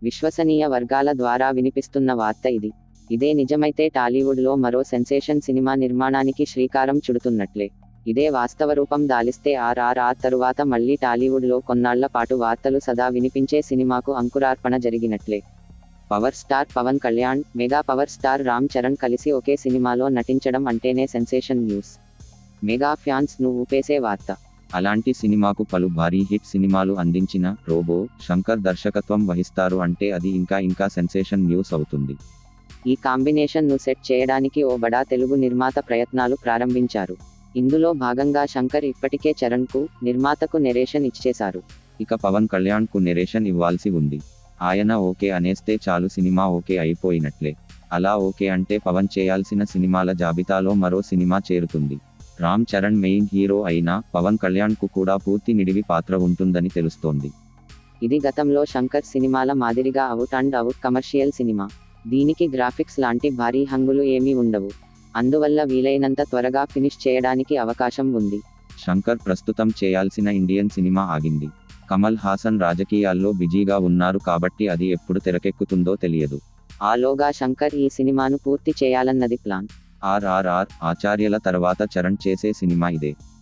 విశ్వసనీయ వర్గాల ద్వారా వినిపిస్తున్న వార్త ఇది ఇదే నిజమైతే టాలీవుడ్లో మరో సెన్సేషన్ సినిమా నిర్మాణానికి శ్రీకారం చుడుతున్నట్లే ఇదే వాస్తవ రూపం దాలిస్తే ఆర్ఆర్ఆర్ తరువాత మళ్ళీ టాలీవుడ్లో కొన్నాళ్ల పాటు వార్తలు సదా వినిపించే సినిమాకు అంకురార్పణ జరిగినట్లే power star Pawan Kalyan mega power star Ram Charan కలిసి ఒకే సినిమాలో నటించడం అంటేనే సెన్సేషన్ న్యూస్ మెగా ఫ్యాన్స్ ను ఊపేసే వార్త అలాంటి సినిమాకు పలు భారీ హిట్ సినిమాలు అందించిన రోబో శంకర్ దర్శకత్వం వహిస్తారు అంటే అది ఇంకా ఇంకా సెన్సేషన్ న్యూస్ అవుతుంది ఈ కాంబినేషన్ ను సెట్ చేయడానికి ఓ బడా తెలుగు నిర్మాత ప్రయత్నాలు ప్రారంభించారు ఇందులో భాగంగా శంకర్ ఇప్పటికే చరణ్ కు నిర్మాతకు నెరేషన్ ఇచ్చేశారు ఇక పవన్ కళ్యాణ్ కు నెరేషన్ ఇవ్వాల్సి ఉంది ఆయన ఓకే అనేస్తే చాలు సినిమా ఓకే అయిపోయినట్లే అలా ఓకే అంటే పవన్ చేయాల్సిన సినిమాల జాబితాలో మరో సినిమా చేరుతుంది రామ్ చరణ్ మెయిన్ హీరో అయినా పవన్ కళ్యాణ్ కు కూడా పూర్తి నిడివి పాత్ర ఉంటుందని తెలుస్తోంది ఇది గతంలో శంకర్ సినిమాల మాదిరిగా అవుట్ అండ్ అవుట్ కమర్షియల్ సినిమా దీనికి గ్రాఫిక్స్ లాంటి భారీ హంగులు ఏమీ ఉండవు అందువల్ల వీలైనంత త్వరగా ఫినిష్ చేయడానికి అవకాశం ఉంది శంకర్ ప్రస్తుతం చేయాల్సిన ఇండియన్ సినిమా ఆగింది కమల్ హాసన్ రాజకీయాల్లో బిజీగా ఉన్నారు కాబట్టి అది ఎప్పుడు తెరకెక్కుతుందో తెలియదు ఆలోగా శంకర్ ఈ సినిమాను పూర్తి చేయాలన్నది ప్లాన్ ఆర్ఆర్ఆర్ ఆచార్యల తర్వాత చరణ్ చేసే సినిమా ఇదే